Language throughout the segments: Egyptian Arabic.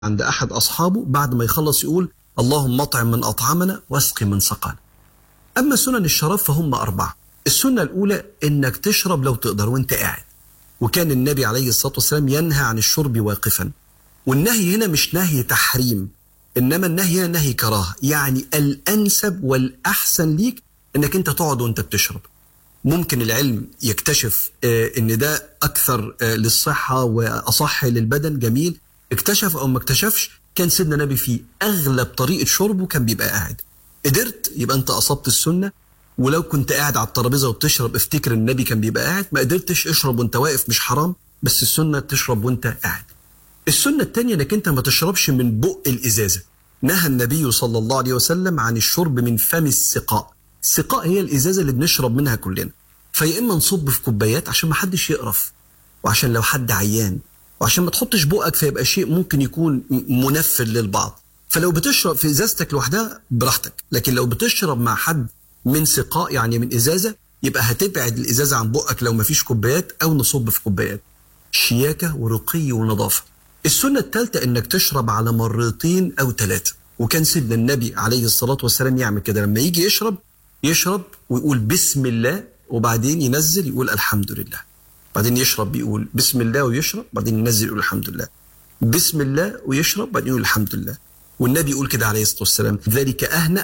عند أحد أصحابه بعد ما يخلص يقول اللهم اطعم من أطعمنا واسقي من سقانا أما سنن الشراب فهم أربعة السنة الأولى إنك تشرب لو تقدر وأنت قاعد وكان النبي عليه الصلاة والسلام ينهى عن الشرب واقفا والنهي هنا مش نهي تحريم إنما النهي هنا نهي كراهة يعني الأنسب والأحسن ليك إنك أنت تقعد وأنت بتشرب ممكن العلم يكتشف آه، ان ده اكثر آه، للصحه واصح للبدن جميل اكتشف او ما اكتشفش كان سيدنا النبي في اغلب طريقه شربه كان بيبقى قاعد قدرت يبقى انت اصبت السنه ولو كنت قاعد على الترابيزه وبتشرب افتكر النبي كان بيبقى قاعد ما قدرتش اشرب وانت واقف مش حرام بس السنه تشرب وانت قاعد السنه الثانيه انك انت ما تشربش من بق الازازه نهى النبي صلى الله عليه وسلم عن الشرب من فم السقاء السقاء هي الازازه اللي بنشرب منها كلنا فيا اما نصب في كوبايات عشان ما حدش يقرف وعشان لو حد عيان وعشان ما تحطش بقك فيبقى شيء ممكن يكون م- منفر للبعض فلو بتشرب في ازازتك لوحدها براحتك لكن لو بتشرب مع حد من سقاء يعني من ازازه يبقى هتبعد الازازه عن بقك لو ما فيش كوبايات او نصب في كوبايات شياكه ورقي ونظافه السنه الثالثه انك تشرب على مرتين او ثلاثه وكان سيدنا النبي عليه الصلاه والسلام يعمل كده لما يجي يشرب يشرب ويقول بسم الله وبعدين ينزل يقول الحمد لله بعدين يشرب يقول بسم الله ويشرب بعدين ينزل يقول الحمد لله بسم الله ويشرب بعدين يقول الحمد لله والنبي يقول كده عليه الصلاه والسلام ذلك اهنأ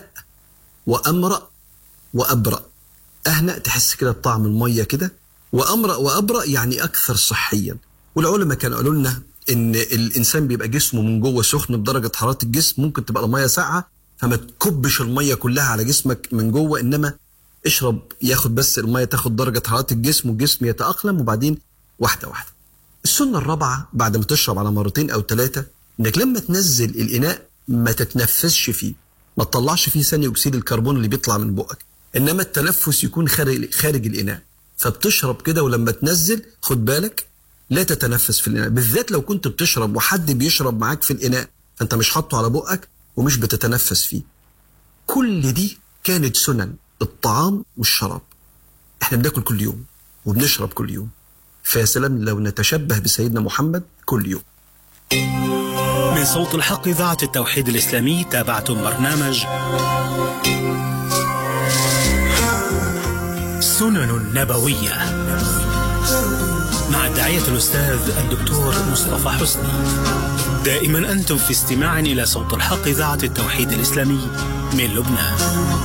وامرأ وابرأ اهنأ تحس كده بطعم الميه كده وامرأ وابرأ يعني اكثر صحيا والعلماء كانوا قالوا لنا ان الانسان بيبقى جسمه من جوه سخن بدرجه حراره الجسم ممكن تبقى الميه ساقعه فما تكبش الميه كلها على جسمك من جوه انما اشرب ياخد بس الميه تاخد درجه حراره الجسم والجسم يتاقلم وبعدين واحده واحده. السنه الرابعه بعد ما تشرب على مرتين او ثلاثه انك لما تنزل الاناء ما تتنفسش فيه ما تطلعش فيه ثاني اكسيد الكربون اللي بيطلع من بقك انما التنفس يكون خارج خارج الاناء فبتشرب كده ولما تنزل خد بالك لا تتنفس في الاناء بالذات لو كنت بتشرب وحد بيشرب معاك في الاناء فانت مش حاطه على بقك ومش بتتنفس فيه كل دي كانت سنن الطعام والشراب احنا بناكل كل يوم وبنشرب كل يوم فيا سلام لو نتشبه بسيدنا محمد كل يوم من صوت الحق إذاعة التوحيد الإسلامي تابعتم برنامج سنن نبوية مع الداعية الأستاذ الدكتور مصطفى حسني دائما أنتم في استماع إلى صوت الحق إذاعة التوحيد الإسلامي من لبنان